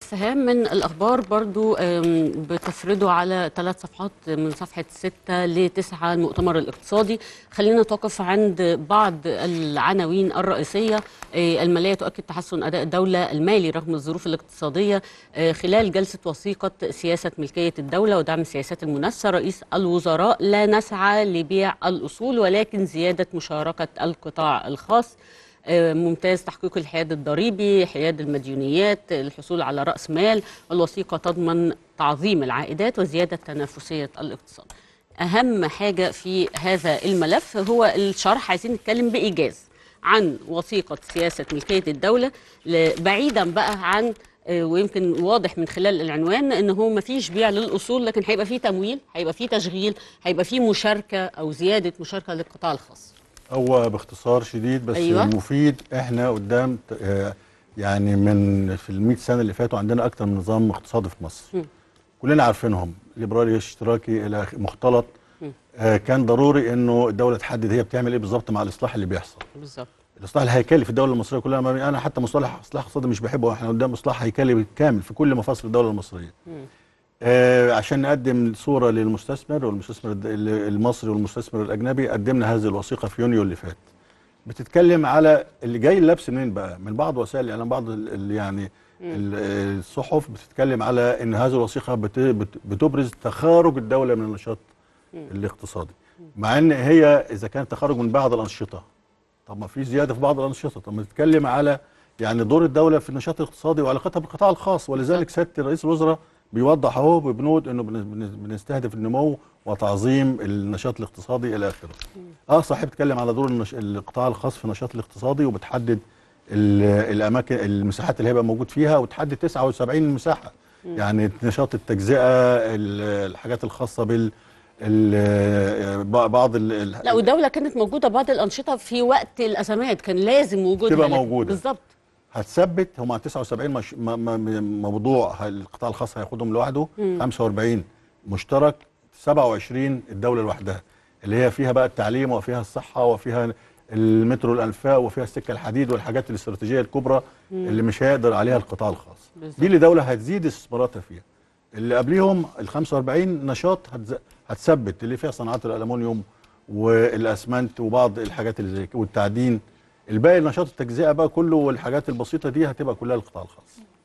فهام من الأخبار برضو آم، بتفرده على ثلاث صفحات من صفحة ستة لتسعة المؤتمر الاقتصادي خلينا نتوقف عند بعض العناوين الرئيسية آه، المالية تؤكد تحسن أداء الدولة المالي رغم الظروف الاقتصادية آه، خلال جلسة وثيقة سياسة ملكية الدولة ودعم السياسات المنافسة رئيس الوزراء لا نسعى لبيع الأصول ولكن زيادة مشاركة القطاع الخاص آه، ممتاز تحقيق الحياد الضريبي حياد المديونيات الحصول على رأس مال الوثيقة تضمن تعظيم العائدات وزيادة تنافسية الاقتصاد أهم حاجة في هذا الملف هو الشرح عايزين نتكلم بإيجاز عن وثيقة سياسة ملكية الدولة ل- بعيدا بقى عن آه، ويمكن واضح من خلال العنوان ان هو ما فيش بيع للاصول لكن هيبقى فيه تمويل هيبقى فيه تشغيل هيبقى فيه مشاركه او زياده مشاركه للقطاع الخاص هو باختصار شديد بس أيوة. أيوة. مفيد احنا قدام ت- آه، يعني من في ال 100 سنه اللي فاتوا عندنا اكتر من نظام اقتصادي في مصر م. كلنا عارفينهم ليبرالي اشتراكي الى آخ- مختلط آه كان ضروري انه الدوله تحدد هي بتعمل ايه بالظبط مع الاصلاح اللي بيحصل بالظبط الاصلاح الهيكلي في الدوله المصريه كلها ما- انا حتى مصطلح اصلاح اقتصادي مش بحبه احنا قدام اصلاح هيكلي كامل في كل مفاصل الدوله المصريه آه عشان نقدم صوره للمستثمر والمستثمر الد- ال- المصري والمستثمر الاجنبي قدمنا هذه الوثيقه في يونيو اللي فات بتتكلم على اللي جاي اللبس منين بقى من بعض وسائل الاعلام بعض ال- ال- يعني ال- الصحف بتتكلم على ان هذه الوثيقه بت- بت- بتبرز تخارج الدوله من النشاط الاقتصادي مع ان هي اذا كان تخرج من بعض الانشطه طب ما في زياده في بعض الانشطه طب ما نتكلم على يعني دور الدوله في النشاط الاقتصادي وعلاقتها بالقطاع الخاص ولذلك سياده رئيس الوزراء بيوضح اهو ببنود انه بن- بن- بنستهدف النمو وتعظيم النشاط الاقتصادي الى اخره. اه صحيح بتتكلم على دور النش... القطاع الخاص في النشاط الاقتصادي وبتحدد ال- الاماكن المساحات اللي هيبقى موجود فيها وتحدد 79 مساحه يعني نشاط التجزئه ال- الحاجات الخاصه بال ال- بعض ال- ال- لا والدولة كانت موجودة بعض الأنشطة في وقت الأزمات كان لازم وجودها تبقى لكن- موجودة. بالظبط هتثبت هم 79 مش م- م- موضوع ه- القطاع الخاص هياخدهم لوحده 45 مشترك 27 الدوله لوحدها اللي هي فيها بقى التعليم وفيها الصحه وفيها المترو الانفاق وفيها السكه الحديد والحاجات الاستراتيجيه الكبرى اللي مش هيقدر عليها القطاع الخاص بالظبط. دي اللي دوله هتزيد استثماراتها فيها اللي قبليهم ال 45 نشاط هتز- هتثبت اللي فيها صناعات الالومنيوم والاسمنت وبعض الحاجات اللي زي كده والتعدين الباقي النشاط التجزئه بقى كله والحاجات البسيطه دي هتبقى كلها القطاع الخاص